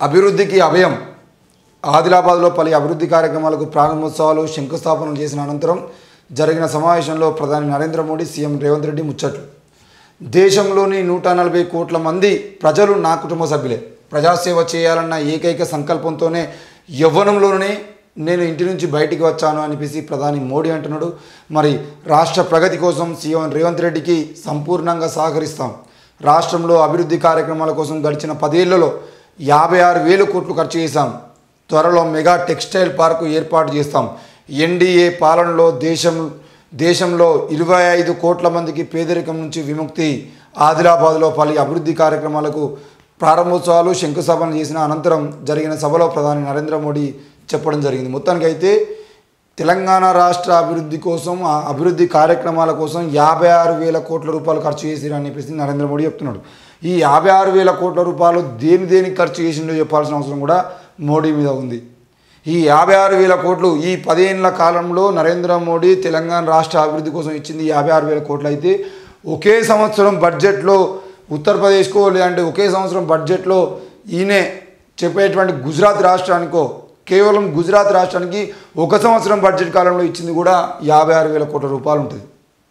అభివృద్ధికి అభయం ఆదిలాబాద్లో పలు అభివృద్ధి కార్యక్రమాలకు ప్రారంభోత్సవాలు శంకుస్థాపనలు చేసిన అనంతరం జరిగిన సమావేశంలో ప్రధాని నరేంద్ర మోడీ సీఎం రేవంత్ రెడ్డి ముచ్చట్లు దేశంలోని నూట నలభై కోట్ల మంది ప్రజలు నా కుటుంబ సభ్యులే ప్రజాసేవ చేయాలన్న ఏకైక సంకల్పంతోనే యవ్వనంలోనే నేను ఇంటి నుంచి బయటికి వచ్చాను అనిపిసి ప్రధాని మోడీ అంటున్నాడు మరి రాష్ట్ర ప్రగతి కోసం సీఎం రేవంత్ రెడ్డికి సంపూర్ణంగా సహకరిస్తాం రాష్ట్రంలో అభివృద్ధి కార్యక్రమాల కోసం గడిచిన పదేళ్లలో యాభై ఆరు వేలు కోట్లు ఖర్చు చేశాం త్వరలో మెగా టెక్స్టైల్ పార్కు ఏర్పాటు చేస్తాం ఎన్డీఏ పాలనలో దేశం దేశంలో ఇరవై ఐదు కోట్ల మందికి పేదరికం నుంచి విముక్తి ఆదిలాబాద్లో పలు అభివృద్ధి కార్యక్రమాలకు ప్రారంభోత్సవాలు శంకుస్థాపన చేసిన అనంతరం జరిగిన సభలో ప్రధాని నరేంద్ర మోడీ చెప్పడం జరిగింది మొత్తానికైతే తెలంగాణ రాష్ట్ర అభివృద్ధి కోసం ఆ అభివృద్ధి కార్యక్రమాల కోసం యాభై ఆరు వేల కోట్ల రూపాయలు ఖర్చు చేసిరని చెప్పేసి నరేంద్ర మోడీ చెప్తున్నాడు ఈ యాభై ఆరు వేల కోట్ల రూపాయలు దేని దేనికి ఖర్చు చేసిండో చెప్పాల్సిన అవసరం కూడా మోడీ మీద ఉంది ఈ యాభై ఆరు వేల కోట్లు ఈ పదేళ్ల కాలంలో నరేంద్ర మోడీ తెలంగాణ రాష్ట్ర అభివృద్ధి కోసం ఇచ్చింది యాభై ఆరు వేల కోట్లు అయితే ఒకే సంవత్సరం బడ్జెట్లో ఉత్తరప్రదేశ్కో లేదంటే ఒకే సంవత్సరం బడ్జెట్లో ఈయనే చెప్పేటువంటి గుజరాత్ రాష్ట్రానికో కేవలం గుజరాత్ రాష్ట్రానికి ఒక సంవత్సరం బడ్జెట్ కాలంలో ఇచ్చింది కూడా యాభై ఆరు వేల కోట్ల రూపాయలు ఉంటుంది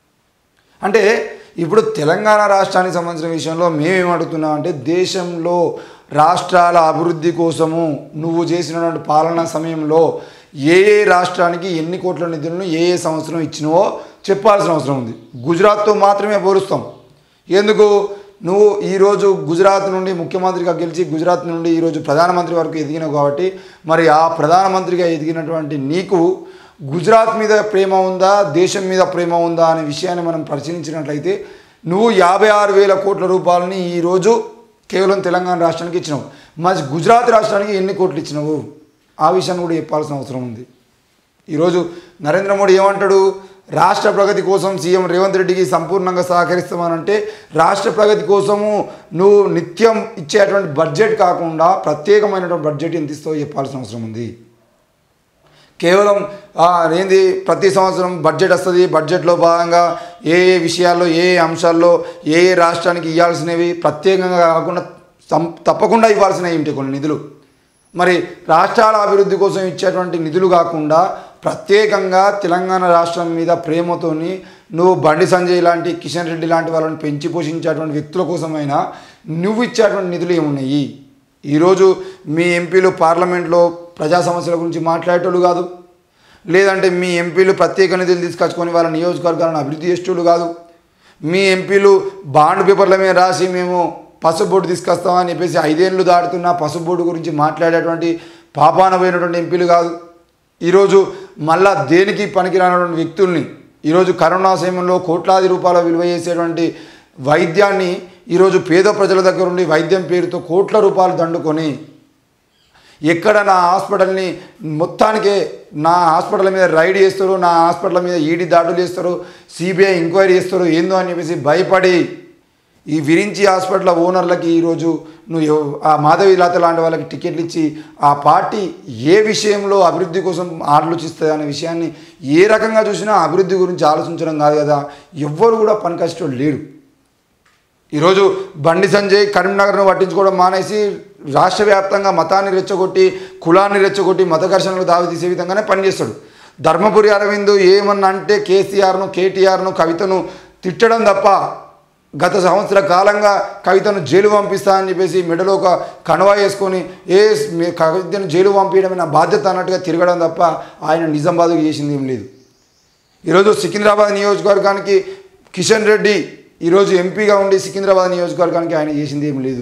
అంటే ఇప్పుడు తెలంగాణ రాష్ట్రానికి సంబంధించిన విషయంలో మేమేం అడుగుతున్నాం అంటే దేశంలో రాష్ట్రాల అభివృద్ధి కోసము నువ్వు చేసినటువంటి పాలనా సమయంలో ఏ ఏ రాష్ట్రానికి ఎన్ని కోట్ల నిధులను ఏ ఏ సంవత్సరం ఇచ్చినవో చెప్పాల్సిన అవసరం ఉంది గుజరాత్తో మాత్రమే పోలుస్తాం ఎందుకు నువ్వు ఈరోజు గుజరాత్ నుండి ముఖ్యమంత్రిగా గెలిచి గుజరాత్ నుండి ఈరోజు ప్రధానమంత్రి వరకు ఎదిగినావు కాబట్టి మరి ఆ ప్రధానమంత్రిగా ఎదిగినటువంటి నీకు గుజరాత్ మీద ప్రేమ ఉందా దేశం మీద ప్రేమ ఉందా అనే విషయాన్ని మనం పరిశీలించినట్లయితే నువ్వు యాభై ఆరు వేల కోట్ల రూపాయలని ఈరోజు కేవలం తెలంగాణ రాష్ట్రానికి ఇచ్చినావు మరి గుజరాత్ రాష్ట్రానికి ఎన్ని కోట్లు ఇచ్చినావు ఆ విషయాన్ని కూడా చెప్పాల్సిన అవసరం ఉంది ఈరోజు నరేంద్ర మోడీ ఏమంటాడు రాష్ట్ర ప్రగతి కోసం సీఎం రేవంత్ రెడ్డికి సంపూర్ణంగా సహకరిస్తామనంటే రాష్ట్ర ప్రగతి కోసము నువ్వు నిత్యం ఇచ్చేటువంటి బడ్జెట్ కాకుండా ప్రత్యేకమైనటువంటి బడ్జెట్ ఎంత ఇస్తావో చెప్పాల్సిన అవసరం ఉంది కేవలం ఆ, ఏంది ప్రతి సంవత్సరం బడ్జెట్ వస్తుంది బడ్జెట్లో భాగంగా ఏ ఏ విషయాల్లో ఏ ఏ అంశాల్లో ఏ ఏ రాష్ట్రానికి ఇవ్వాల్సినవి ప్రత్యేకంగా కాకుండా సం- తప్పకుండా ఇవ్వాల్సినవి ఉంటాయి కొన్ని నిధులు మరి రాష్ట్రాల అభివృద్ధి కోసం ఇచ్చేటువంటి నిధులు కాకుండా ప్రత్యేకంగా తెలంగాణ రాష్ట్రం మీద ప్రేమతోని నువ్వు బండి సంజయ్ లాంటి కిషన్ రెడ్డి లాంటి వాళ్ళని పెంచి పోషించేటువంటి వ్యక్తుల కోసమైనా నువ్వు ఇచ్చేటువంటి నిధులు ఏమున్నాయి ఈరోజు మీ ఎంపీలు పార్లమెంట్లో ప్రజా సమస్యల గురించి మాట్లాడేటోళ్ళు కాదు లేదంటే మీ ఎంపీలు ప్రత్యేక నిధులు తీసుకొచ్చుకొని వాళ్ళ నియోజకవర్గాలను అభివృద్ధి చేసేటోళ్ళు కాదు మీ ఎంపీలు బాండ్ పేపర్ల మీద రాసి మేము పసుపు బోర్డు తీసుకొస్తామని చెప్పేసి ఐదేళ్ళు దాటుతున్న పసుపు బోర్డు గురించి మాట్లాడేటువంటి పాపాన పోయినటువంటి ఎంపీలు కాదు ఈరోజు మళ్ళా దేనికి పనికిరానటువంటి వ్యక్తుల్ని ఈరోజు కరోనా సమయంలో కోట్లాది రూపాయల విలువ చేసేటువంటి వైద్యాన్ని ఈరోజు పేద ప్రజల దగ్గర ఉండి వైద్యం పేరుతో కోట్ల రూపాయలు దండుకొని ఎక్కడ నా హాస్పిటల్ని మొత్తానికే నా హాస్పిటల్ మీద రైడ్ చేస్తారు నా హాస్పిటల్ మీద ఈడీ దాడులు చేస్తారు సిబిఐ ఎంక్వైరీ చేస్తారు ఏందో అని చెప్పేసి భయపడి ఈ విరించి హాస్పిటల్ ఓనర్లకి ఈరోజు నువ్వు ఎవ- ఆ మాధవి లత లాంటి వాళ్ళకి టికెట్లు ఇచ్చి ఆ పార్టీ ఏ విషయంలో అభివృద్ధి కోసం ఆలోచిస్తుంది అనే విషయాన్ని ఏ రకంగా చూసినా అభివృద్ధి గురించి ఆలోచించడం కాదు కదా ఎవ్వరు కూడా పనికష్టం లేరు ఈరోజు బండి సంజయ్ కరీంనగర్ను పట్టించుకోవడం మానేసి రాష్ట్ర వ్యాప్తంగా మతాన్ని రెచ్చగొట్టి కులాన్ని రెచ్చగొట్టి మత ఘర్షణలు దావితీసే విధంగానే పనిచేస్తాడు ధర్మపురి అరవింద్ ఏమన్నా అంటే కేసీఆర్ను కేటీఆర్ను కవితను తిట్టడం తప్ప గత సంవత్సర కాలంగా కవితను జైలు పంపిస్తా అని చెప్పేసి మెడలో ఒక కణవా వేసుకొని ఏ మీ కవితను జైలు పంపించడమే నా బాధ్యత అన్నట్టుగా తిరగడం తప్ప ఆయన నిజామాబాద్కు చేసింది ఏం లేదు ఈరోజు సికింద్రాబాద్ నియోజకవర్గానికి కిషన్ రెడ్డి ఈరోజు ఎంపీగా ఉండి సికింద్రాబాద్ నియోజకవర్గానికి ఆయన చేసింది ఏం లేదు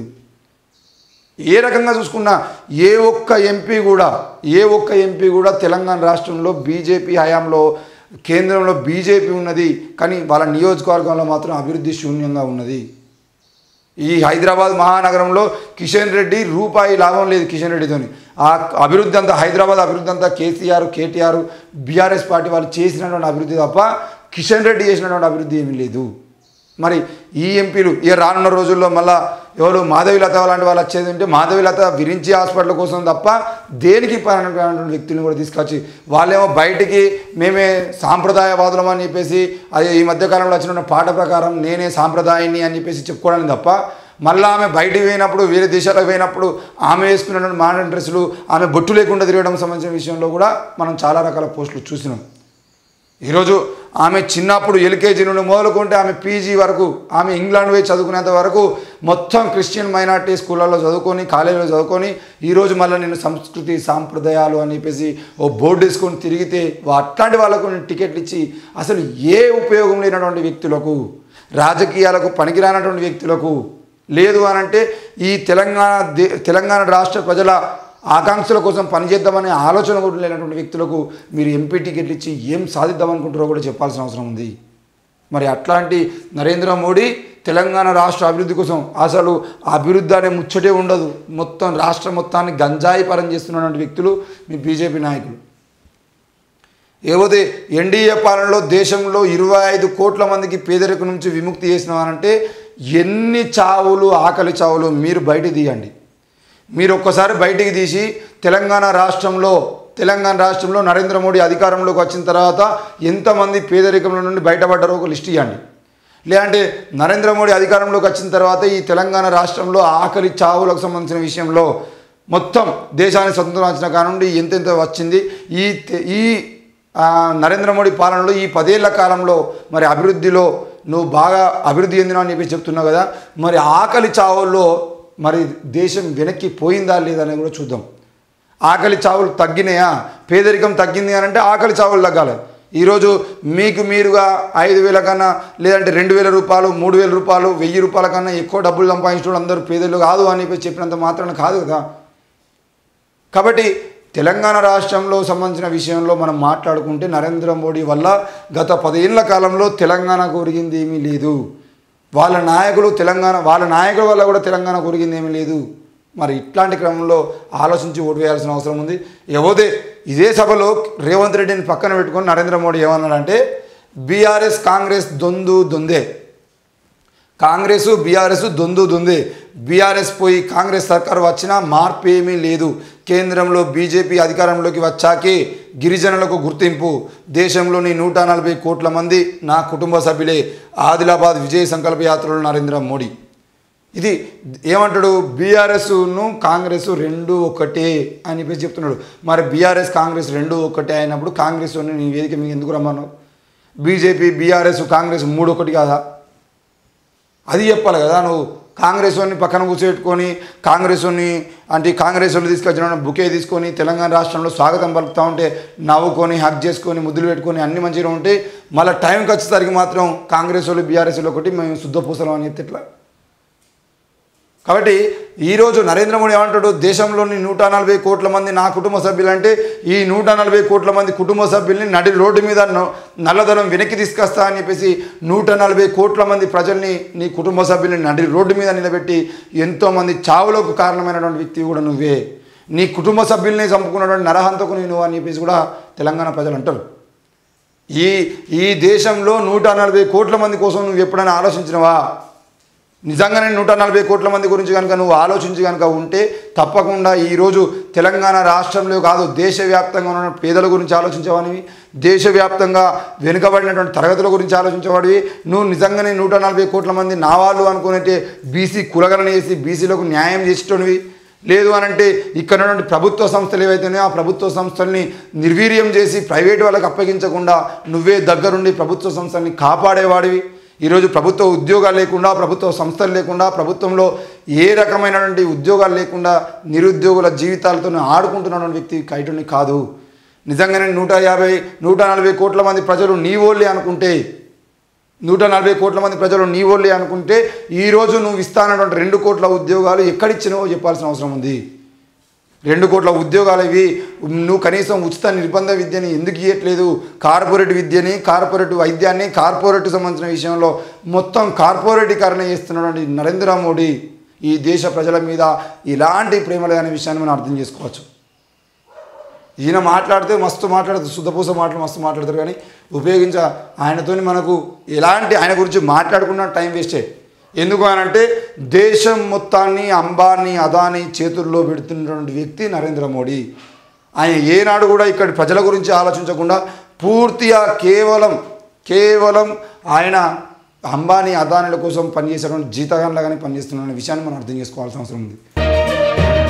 ఏ రకంగా చూసుకున్నా ఏ ఒక్క ఎంపీ కూడా ఏ ఒక్క ఎంపీ కూడా తెలంగాణ రాష్ట్రంలో బీజేపీ హయాంలో కేంద్రంలో బీజేపీ ఉన్నది కానీ వాళ్ళ నియోజకవర్గంలో మాత్రం అభివృద్ధి శూన్యంగా ఉన్నది ఈ హైదరాబాద్ మహానగరంలో కిషన్ రెడ్డి రూపాయి లాభం లేదు కిషన్ రెడ్డితోని ఆ అభివృద్ధి అంతా హైదరాబాద్ అభివృద్ధి అంతా కేసీఆర్ కేటీఆర్ బీఆర్ఎస్ పార్టీ వాళ్ళు చేసినటువంటి అభివృద్ధి తప్ప కిషన్ రెడ్డి చేసినటువంటి అభివృద్ధి ఏమీ లేదు మరి ఈ ఎంపీలు ఇక రానున్న రోజుల్లో మళ్ళా ఎవరు మాధవిలత లాంటి వాళ్ళు వచ్చేది ఉంటే మాధవిలత విరించి హాస్పిటల్ కోసం తప్ప దేనికి పనికిరానటువంటి వ్యక్తులను కూడా తీసుకొచ్చి వాళ్ళేమో బయటికి మేమే సాంప్రదాయవాదులం అని చెప్పేసి అది ఈ మధ్యకాలంలో వచ్చిన పాట ప్రకారం నేనే సాంప్రదాయాన్ని అని చెప్పేసి చెప్పుకోవడానికి తప్ప మళ్ళీ ఆమె బయటికి పోయినప్పుడు వేరే దేశాలకు పోయినప్పుడు ఆమె వేసుకున్నటువంటి మోడర్న్ డ్రెస్సులు ఆమె బొట్టు లేకుండా తిరగడం సంబంధించిన విషయంలో కూడా మనం చాలా రకాల పోస్టులు చూసినాం ఈరోజు ఆమె చిన్నప్పుడు ఎల్కేజీ నుండి మొదలుకుంటే ఆమె పీజీ వరకు ఆమె ఇంగ్లాండ్ పోయి చదువుకునేంత వరకు మొత్తం క్రిస్టియన్ మైనార్టీ స్కూళ్ళలో చదువుకొని కాలేజీలో చదువుకొని ఈరోజు మళ్ళీ నేను సంస్కృతి సాంప్రదాయాలు అని చెప్పేసి ఓ బోర్డు వేసుకొని తిరిగితే వా- అట్లాంటి వాళ్ళకు నేను టికెట్లు ఇచ్చి అసలు ఏ ఉపయోగం లేనటువంటి వ్యక్తులకు రాజకీయాలకు పనికిరానటువంటి వ్యక్తులకు లేదు అని అంటే ఈ తెలంగాణ దే తెలంగాణ రాష్ట్ర ప్రజల ఆకాంక్షల కోసం పనిచేద్దామనే ఆలోచన కూడా లేనటువంటి వ్యక్తులకు మీరు ఎంపీ టికెట్లు ఇచ్చి ఏం సాధిద్దామనుకుంటారో కూడా చెప్పాల్సిన అవసరం ఉంది మరి అట్లాంటి నరేంద్ర మోడీ తెలంగాణ రాష్ట్ర అభివృద్ధి కోసం అసలు అభివృద్ధి అనే ముచ్చటే ఉండదు మొత్తం రాష్ట్ర మొత్తాన్ని గంజాయి పరం చేస్తున్నటువంటి వ్యక్తులు మీ బీజేపీ నాయకులు ఏవోతే ఎన్డీఏ పాలనలో దేశంలో ఇరవై ఐదు కోట్ల మందికి పేదరికం నుంచి విముక్తి చేసినామనంటే ఎన్ని చావులు ఆకలి చావులు మీరు బయట తీయండి మీరు ఒక్కసారి బయటికి తీసి తెలంగాణ రాష్ట్రంలో తెలంగాణ రాష్ట్రంలో నరేంద్ర మోడీ అధికారంలోకి వచ్చిన తర్వాత ఎంతమంది పేదరికంలో నుండి బయటపడ్డారో ఒక లిస్ట్ ఇవ్వండి లేదంటే నరేంద్ర మోడీ అధికారంలోకి వచ్చిన తర్వాత ఈ తెలంగాణ రాష్ట్రంలో ఆకలి చావులకు సంబంధించిన విషయంలో మొత్తం దేశానికి స్వతంత్రం వచ్చిన కానుండి ఎంతెంత వచ్చింది ఈ తె- ఈ ఆ, నరేంద్ర మోడీ పాలనలో ఈ పదేళ్ల కాలంలో మరి అభివృద్ధిలో నువ్వు బాగా అభివృద్ధి చెందినావు అని చెప్పి చెప్తున్నావు కదా మరి ఆకలి చావుల్లో మరి దేశం వెనక్కి పోయిందా లేదా అనేది కూడా చూద్దాం ఆకలి చావులు తగ్గినాయా పేదరికం తగ్గింది అని అంటే ఆకలి చావులు తగ్గాలి ఈరోజు మీకు మీరుగా ఐదు వేల కన్నా లేదంటే రెండు వేల రూపాయలు మూడు వేల రూపాయలు వెయ్యి రూపాయల కన్నా ఎక్కువ డబ్బులు సంపాదించడం అందరూ పేదలు కాదు అని చెప్పి చెప్పినంత మాత్రాన కాదు కదా కాబట్టి తెలంగాణ రాష్ట్రంలో సంబంధించిన విషయంలో మనం మాట్లాడుకుంటే నరేంద్ర మోడీ వల్ల గత పదేళ్ల కాలంలో తెలంగాణకు ఒరిగింది ఏమీ లేదు వాళ్ళ నాయకులు తెలంగాణ వాళ్ళ నాయకుల వల్ల కూడా తెలంగాణకు ఒరిగింది ఏమీ లేదు మరి ఇట్లాంటి క్రమంలో ఆలోచించి ఓటు వేయాల్సిన అవసరం ఉంది ఎవతే ఇదే సభలో రేవంత్ రెడ్డిని పక్కన పెట్టుకొని నరేంద్ర మోడీ ఏమన్నాడంటే బీఆర్ఎస్ కాంగ్రెస్ దొందు దొందే కాంగ్రెస్ బీఆర్ఎస్ దొందు దొందే బీఆర్ఎస్ పోయి కాంగ్రెస్ సర్కారు వచ్చినా మార్పు ఏమీ లేదు కేంద్రంలో బీజేపీ అధికారంలోకి వచ్చాకే గిరిజనులకు గుర్తింపు దేశంలోని నూట నలభై కోట్ల మంది నా కుటుంబ సభ్యులే ఆదిలాబాద్ విజయ సంకల్ప యాత్రలో నరేంద్ర మోడీ ఇది ఏమంటాడు బీఆర్ఎస్ను కాంగ్రెస్ రెండు ఒకటే అని చెప్పేసి చెప్తున్నాడు మరి బీఆర్ఎస్ కాంగ్రెస్ రెండు ఒకటే అయినప్పుడు కాంగ్రెస్ నీ వేదిక మీకు ఎందుకు రమ్మన్నావు బీజేపీ బీఆర్ఎస్ కాంగ్రెస్ మూడు ఒకటి కాదా అది చెప్పాలి కదా నువ్వు కాంగ్రెస్ వాడిని పక్కన కూర్చోబెట్టుకొని కాంగ్రెస్ వాడిని అంటే కాంగ్రెస్ వాళ్ళు తీసుకొచ్చిన బుకే తీసుకొని తెలంగాణ రాష్ట్రంలో స్వాగతం పలుకుతూ ఉంటే నవ్వుకొని హక్ చేసుకొని ముద్దులు పెట్టుకొని అన్ని మంచిగా ఉంటే మళ్ళీ టైంకి వచ్చేసరికి మాత్రం కాంగ్రెస్ వాళ్ళు బీఆర్ఎస్ వాళ్ళు ఒకటి మేము శుద్ధపూసలం అని చెప్తే ఎట్లా కాబట్టి ఈరోజు నరేంద్ర మోడీ ఏమంటాడు దేశంలోని నూట నలభై కోట్ల మంది నా కుటుంబ సభ్యులంటే ఈ నూట నలభై కోట్ల మంది కుటుంబ సభ్యుల్ని నడి రోడ్డు మీద న- నల్లధనం వెనక్కి తీసుకొస్తా అని చెప్పేసి నూట నలభై కోట్ల మంది ప్రజల్ని నీ కుటుంబ సభ్యుల్ని నడి రోడ్డు మీద నిలబెట్టి ఎంతోమంది చావులకు కారణమైనటువంటి వ్యక్తి కూడా నువ్వే నీ కుటుంబ సభ్యుల్ని చంపుకున్నటువంటి నరహంతకు నువ్వు అని చెప్పేసి కూడా తెలంగాణ ప్రజలు అంటారు ఈ ఈ దేశంలో నూట నలభై కోట్ల మంది కోసం నువ్వు ఎప్పుడైనా ఆలోచించినవా నిజంగానే నూట నలభై కోట్ల మంది గురించి కనుక నువ్వు ఆలోచించి కనుక ఉంటే తప్పకుండా ఈరోజు తెలంగాణ రాష్ట్రంలో కాదు దేశవ్యాప్తంగా ఉన్న పేదల గురించి ఆలోచించేవాడివి దేశవ్యాప్తంగా వెనుకబడినటువంటి తరగతుల గురించి ఆలోచించేవాడివి నువ్వు నిజంగానే నూట నలభై కోట్ల మంది నా వాళ్ళు అనుకున్నట్టే బీసీ కులగణన చేసి బీసీలకు న్యాయం చేసేటోనివి లేదు అని అంటే ఇక్కడ ఉన్నటువంటి ప్రభుత్వ సంస్థలు ఏవైతున్నాయో ఆ ప్రభుత్వ సంస్థల్ని నిర్వీర్యం చేసి ప్రైవేట్ వాళ్ళకి అప్పగించకుండా నువ్వే దగ్గరుండి ప్రభుత్వ సంస్థల్ని కాపాడేవాడివి ఈరోజు ప్రభుత్వ ఉద్యోగాలు లేకుండా ప్రభుత్వ సంస్థలు లేకుండా ప్రభుత్వంలో ఏ రకమైనటువంటి ఉద్యోగాలు లేకుండా నిరుద్యోగుల జీవితాలతో ఆడుకుంటున్నటువంటి వ్యక్తి కైటుని కాదు నిజంగానే నూట యాభై నూట నలభై కోట్ల మంది ప్రజలు నీ ఓళ్ళే అనుకుంటే నూట నలభై కోట్ల మంది ప్రజలు నీ ఓళ్ళే అనుకుంటే ఈరోజు నువ్వు ఇస్తానటువంటి రెండు కోట్ల ఉద్యోగాలు ఎక్కడిచ్చినావో చెప్పాల్సిన అవసరం ఉంది రెండు కోట్ల ఉద్యోగాలు ఇవి నువ్వు కనీసం ఉచిత నిర్బంధ విద్యని ఎందుకు ఇవ్వట్లేదు కార్పొరేట్ విద్యని కార్పొరేట్ వైద్యాన్ని కార్పొరేట్ సంబంధించిన విషయంలో మొత్తం కార్పొరేటీకరణ చేస్తున్నటువంటి నరేంద్ర మోడీ ఈ దేశ ప్రజల మీద ఇలాంటి ప్రేమ లేదనే విషయాన్ని మనం అర్థం చేసుకోవచ్చు ఈయన మాట్లాడితే మస్తు మాట్లాడుతూ శుద్ధపూస మాటలు మస్తు మాట్లాడతారు కానీ ఉపయోగించ ఆయనతోని మనకు ఎలాంటి ఆయన గురించి మాట్లాడుకున్న టైం వేస్టే ఎందుకు అని అంటే దేశం మొత్తాన్ని అంబానీ అదానీ చేతుల్లో పెడుతున్నటువంటి వ్యక్తి నరేంద్ర మోడీ ఆయన ఏనాడు కూడా ఇక్కడి ప్రజల గురించి ఆలోచించకుండా పూర్తిగా కేవలం కేవలం ఆయన అంబానీ అదానిల కోసం పనిచేసేటువంటి జీతగాన్లాగానే పనిచేస్తున్న విషయాన్ని మనం అర్థం చేసుకోవాల్సిన అవసరం ఉంది